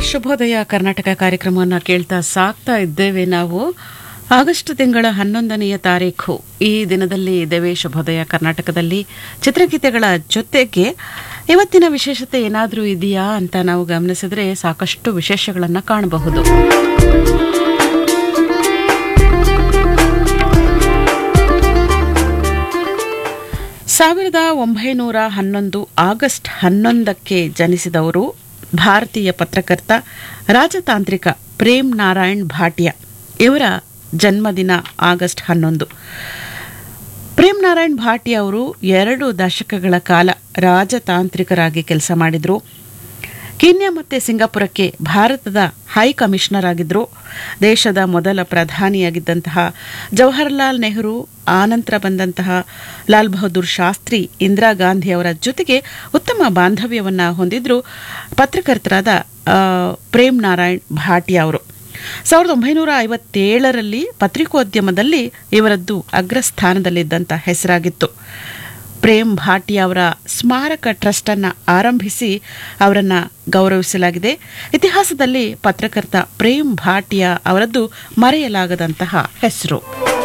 ಶುಭೋದಯ ಕರ್ನಾಟಕ ಕಾರ್ಯಕ್ರಮವನ್ನು ಕೇಳ್ತಾ ಸಾಕ್ತಾ ಇದ್ದೇವೆ ನಾವು ಆಗಸ್ಟ್ ತಿಂಗಳ ಹನ್ನೊಂದನೆಯ ತಾರೀಖು ಈ ದಿನದಲ್ಲಿ ಇದ್ದೇವೆ ಶುಭೋದಯ ಕರ್ನಾಟಕದಲ್ಲಿ ಚಿತ್ರಗೀತೆಗಳ ಜೊತೆಗೆ ಇವತ್ತಿನ ವಿಶೇಷತೆ ಏನಾದರೂ ಇದೆಯಾ ಅಂತ ನಾವು ಗಮನಿಸಿದ್ರೆ ಸಾಕಷ್ಟು ವಿಶೇಷಗಳನ್ನು ಕಾಣಬಹುದು ಸಾವಿರದ ಒಂಬೈನೂರ ಹನ್ನೊಂದು ಆಗಸ್ಟ್ ಹನ್ನೊಂದಕ್ಕೆ ಜನಿಸಿದವರು ಭಾರತೀಯ ಪತ್ರಕರ್ತ ರಾಜತಾಂತ್ರಿಕ ಪ್ರೇಮ್ ನಾರಾಯಣ್ ಭಾಟಿಯಾ ಇವರ ಜನ್ಮದಿನ ಆಗಸ್ಟ್ ಹನ್ನೊಂದು ಪ್ರೇಮ್ ನಾರಾಯಣ್ ಭಾಟಿಯಾ ಅವರು ಎರಡು ದಶಕಗಳ ಕಾಲ ರಾಜತಾಂತ್ರಿಕರಾಗಿ ಕೆಲಸ ಮಾಡಿದರು ಕೀನ್ಯಾ ಮತ್ತು ಸಿಂಗಾಪುರಕ್ಕೆ ಭಾರತದ ಹೈ ಕಮಿಷನರ್ ಆಗಿದ್ದರು ದೇಶದ ಮೊದಲ ಪ್ರಧಾನಿಯಾಗಿದ್ದಂತಹ ಜವಾಹರ್ಲಾಲ್ ನೆಹರು ಆನಂತರ ಬಂದಂತಹ ಲಾಲ್ ಬಹದ್ದೂರ್ ಶಾಸ್ತ್ರಿ ಇಂದಿರಾ ಗಾಂಧಿ ಅವರ ಜೊತೆಗೆ ಉತ್ತಮ ಬಾಂಧವ್ಯವನ್ನು ಹೊಂದಿದ್ರು ಪತ್ರಕರ್ತರಾದ ಆ, ಪ್ರೇಮ್ ನಾರಾಯಣ್ ಭಾಟಿಯಾ ಅವರು ಸಾವಿರದ ಒಂಬೈನೂರ ಐವತ್ತೇಳರಲ್ಲಿ ಪತ್ರಿಕೋದ್ಯಮದಲ್ಲಿ ಇವರದ್ದು ಅಗ್ರಸ್ಥಾನದಲ್ಲಿದ್ದಂಥ ಹೆಸರಾಗಿತ್ತು ಪ್ರೇಮ್ ಭಾಟಿಯಾ ಅವರ ಸ್ಮಾರಕ ಟ್ರಸ್ಟ್ ಅನ್ನ ಆರಂಭಿಸಿ ಅವರನ್ನ ಗೌರವಿಸಲಾಗಿದೆ ಇತಿಹಾಸದಲ್ಲಿ ಪತ್ರಕರ್ತ ಪ್ರೇಮ್ ಭಾಟಿಯಾ ಅವರದ್ದು ಮರೆಯಲಾಗದಂತಹ ಹೆಸರು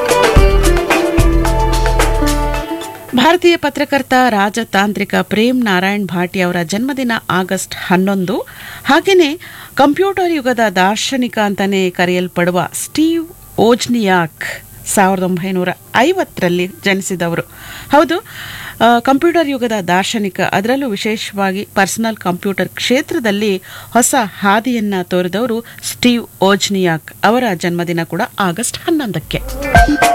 ಭಾರತೀಯ ಪತ್ರಕರ್ತ ರಾಜತಾಂತ್ರಿಕ ಪ್ರೇಮ್ ನಾರಾಯಣ್ ಭಾಟಿಯಾ ಅವರ ಜನ್ಮದಿನ ಆಗಸ್ಟ್ ಹನ್ನೊಂದು ಹಾಗೆಯೇ ಕಂಪ್ಯೂಟರ್ ಯುಗದ ದಾರ್ಶನಿಕ ಅಂತಾನೆ ಕರೆಯಲ್ಪಡುವ ಸ್ಟೀವ್ ಓಜ್ನಿಯಾಕ್ ಸಾವಿರದ ಒಂಬೈನೂರ ಐವತ್ತರಲ್ಲಿ ಜನಿಸಿದವರು ಹೌದು ಆ, ಕಂಪ್ಯೂಟರ್ ಯುಗದ ದಾರ್ಶನಿಕ ಅದರಲ್ಲೂ ವಿಶೇಷವಾಗಿ ಪರ್ಸನಲ್ ಕಂಪ್ಯೂಟರ್ ಕ್ಷೇತ್ರದಲ್ಲಿ ಹೊಸ ಹಾದಿಯನ್ನ ತೋರಿದವರು ಸ್ಟೀವ್ ಓಜ್ನಿಯಾಕ್ ಅವರ ಜನ್ಮದಿನ ಕೂಡ ಆಗಸ್ಟ್ ಹನ್ನೊಂದಕ್ಕೆ